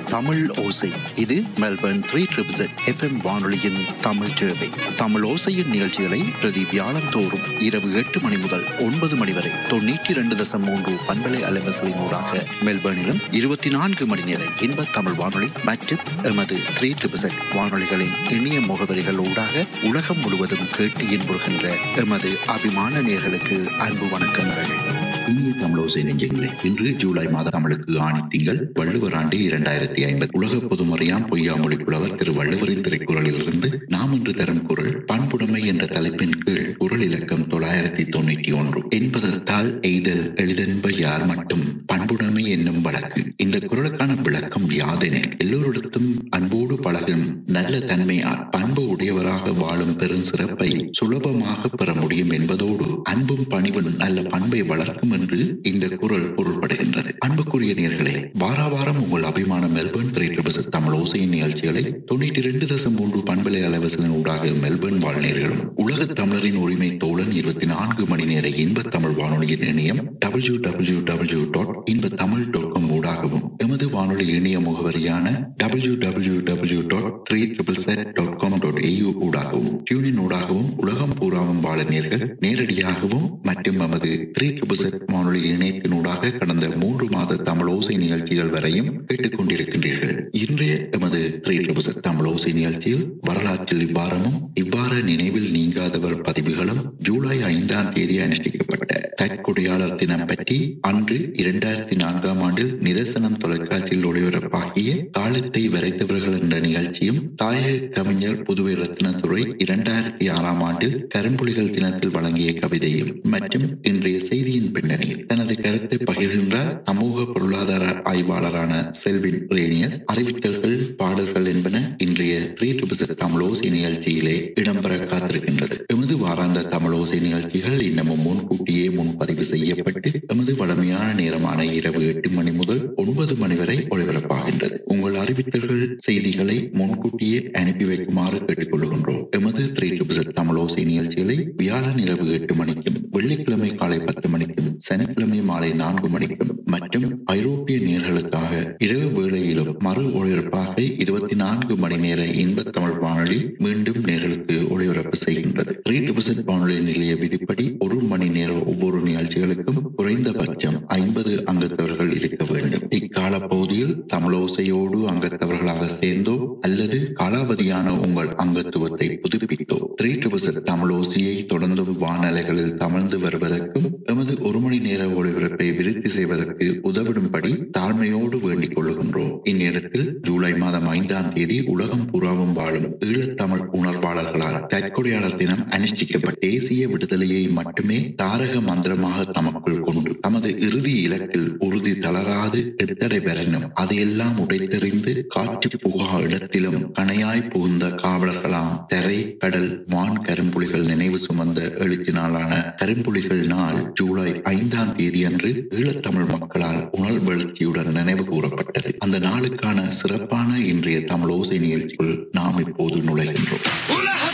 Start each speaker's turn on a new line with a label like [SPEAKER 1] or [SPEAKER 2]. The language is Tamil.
[SPEAKER 1] தமிழ் ஓசை இது மெல்பர்ன் த்ரீ ட்ரிபிள் எஃப்எம் வானொலியின் தமிழ் சேவை தமிழ் ஓசையின் நிகழ்ச்சிகளை பிரதி வியாழம் தோறும் இரவு எட்டு மணி முதல் ஒன்பது மணி வரை தொண்ணூற்றி இரண்டு தசம் மூன்று பண்பலை அலைவசலினூடாக மெல்பர்னிலும் இருபத்தி நான்கு மணி நேர இன்ப தமிழ் வானொலி மற்றும் எமது த்ரீ ட்ரிபிள் வானொலிகளின் இணைய முகவரிகள் ஊடாக உலகம் முழுவதும் கேட்டு இன்புறுகின்ற எமது அபிமான நேர்களுக்கு அன்பு வணக்கங்கள்
[SPEAKER 2] இந்திய தமிழோசை நெஞ்சங்களே இன்று ஜூலை மாத தமிழுக்கு ஆணி திங்கள் வள்ளுவர் ஆண்டு இரண்டாயிரத்தி ஐம்பது உலக பொதுமறையாம் பொய்யாமொழி புலவர் திரு வள்ளுவரின் திரைக்குறளிலிருந்து நாம் இன்று தரும் குரல் பண்புடைமை என்ற தலைப்பின் கீழ் குரல் இலக்கம் தொள்ளாயிரத்தி தொண்ணூற்றி ஒன்று என்பதத்தால் எய்தல் எளிதென்ப யார் மட்டும் பண்புடைமை என்னும் வழக்கு இந்த குரலுக்கான விளக்கம் யாதெனில் எல்லோரிடத்தும் அன்போடு பழகும் நல்ல தன்மையால் பண்பு உடையவராக வாழும் பெரும் சிறப்பை சுலபமாக பெற முடியும் என்பதோடு அன்பும் பணிவும் நல்ல பண்பை வளர்க்கும் என்று இந்த குரல் பொருள்படுகின்றது அன்புக்குரிய நேர்களே வார வாரம் உங்கள் அபிமான மெல்பர்ன் திரைப்பட தமிழ் ஓசையின் நிகழ்ச்சிகளை தொண்ணூற்றி இரண்டு தசம் மூன்று பண்பலை அலைவசலின் ஊடாக மெல்பர்ன் வாழ்நேர்களும் உலக தமிழரின் உரிமை தோழன் இருபத்தி நான்கு மணி நேர இன்ப தமிழ் வானொலியின் இணையம் டபிள்யூ டபிள்யூ டபிள்யூ டாட் இன்ப தமிழ் டாட் காம் ஊடாகவும் எமது வானொலி இணைய முகவரியான W W W dot three triple Z dot com dot AU ஊடாகவும் டியூனின் ஊடாகவும் உலகம் பூராவும் வாழ நேர்கள் நேரடியாகவும் மற்றும் நமது த்ரீ ட்ரிபிள் செட் வானொலி இணையத்தினூடாக கடந்த மூன்று மாத தமிழ் ஓசை நிகழ்ச்சிகள் வரையும் கேட்டுக் கொண்டிருக்கின்றீர்கள் இன்றைய எமது த்ரீ ட்ரிபிள் செட் தமிழ் ஓசை நிகழ்ச்சியில் வரலாற்றில் இவ்வாரமும் இவ்வாறு நினைவில் நீங்காதவர் பதிவுகளும் ஜூலை ஐந்தாம் தேதி அனுஷ்டிக்கப்பட்ட தற்கொடையாளர் தினம் பற்றி அன்று இரண்டாயிரத்தி நான்காம் ஆண்டில் நிதர்சனம் தொலைக்காட்சியில் ஒளிபரப்பாகிய காலத்தை வரைத்தவர்கள் என்ற நிகழ்ச்சியும் தாயக கவிஞர் புதுவை ரத்னத்துறை இரண்டாயிரத்தி ஆறாம் ஆண்டில் கரும்புலிகள் தினத்தில் வழங்கிய கவிதையும் மற்றும் இன்றைய செய்தியின் பின்னணியில் தனது கருத்தை பகிர்கின்றார் சமூக பொருளாதார ஆய்வாளரான செல்வின் ரேனியஸ் அறிவித்தல்கள் பாடல்கள் என்பன இன்றைய த்ரீ ட்ரிபிள் தமிழோசை நிகழ்ச்சியிலே இடம்பெற காத்திருக்கின்றது எமது வாராந்த தமிழோசை நிகழ்ச்சிகள் இன்னமும் முன்கூட்டியே முன்பதிவு செய்யப்பட்டு எமது வளமையான நேரமான இரவு எட்டு மணி முதல் ஒன்பது மணி வரை ஒளிபரப்பாகின்றது உங்கள் அறிவித்தல்கள் செய்திகளை முன்கூட்டியே அனுப்பி வைக்குமாறு கேட்டுக்கொள்கின்றோம் எமது த்ரீ ட்ரிபிள் தமிழோசை நிகழ்ச்சிகளை வியாழன் இரவு எட்டு மணிக்கும் வெள்ளிக்கிழமை காலை பத்து மணிக்கும் சனிக்கிழமை மாலை நான்கு மணிக்கும் மற்றும் ஐரோப்பிய நேர்களுக்காக இரவு வேளையிலும் மறு ஒளிபரப்பாக இருபத்தி நான்கு மணி நேர இன்ப தமிழ் வானொலி மீண்டும் நேர்களுக்கு ஒளிபரப்பு செய்கின்றது த்ரீ ட்ரிபிள் வானொலி நிலைய விதிப்படி ஒரு மணி நேர ஒவ்வொரு நிகழ்ச்சிகளுக்கும் குறைந்தபட்சம் ஐம்பது அங்கத்தவர்கள் இருக்க வேண்டும் இக்கால பகுதியில் தமிழோசையோடு அங்கத்தவர்களாக சேர்ந்தோ அல்லது காலாவதியான உங்கள் அங்கத்துவத்தை புதுப்பித்தோ த்ரீ ட்ரிபிள் தமிழோசையை தொடர்ந்தும் வானலைகளில் தமிழ்ந்து வருவதற்கும் எமது ஒரு மணி நேர ஒளிபரப்பை விருத்தி செய்வதற்கு உதவிடும்படி தாழ்மையோடு வேண்டிக் கொள்கின்றோம் இந்நேரத்தில் ஜூலை மாதம் ஐந்தாம் தேதி உலகம் புறாவும் வாழும் ஈழத்தமிழ் உணர்வாளர்களால் தற்கொலையாளர் தினம் அனுஷ்டிக்கப்பட்ட தேசிய விடுதலையை மட்டுமே தாரக மந்திரமாக தமக்குள் கொண்டு தமது இறுதி இலக்கில் உறுதி தளராது எத்தடை பெறணும் அதையெல்லாம் உடைத்தெறிந்து காற்று புகா இடத்திலும் கணையாய் புகுந்த காவலர்களாம் தரை கடல் வான் கரும்புலிகள் நினைவு சுமந்த எழுச்சி நாளான கரும்புலிகள் நாள் ஜூலை ஐந்தாம் தேதி அன்று ஈழத்தமிழ் மக்களால் உணர்வெழுச்சியுடன் நினைவு கூறப்பட்டது அந்த நாளுக்கான சிறப்பான இன்றைய தமிழ் ஓசை நிகழ்ச்சிக்குள் நாம் இப்போது நுழைகின்றோம்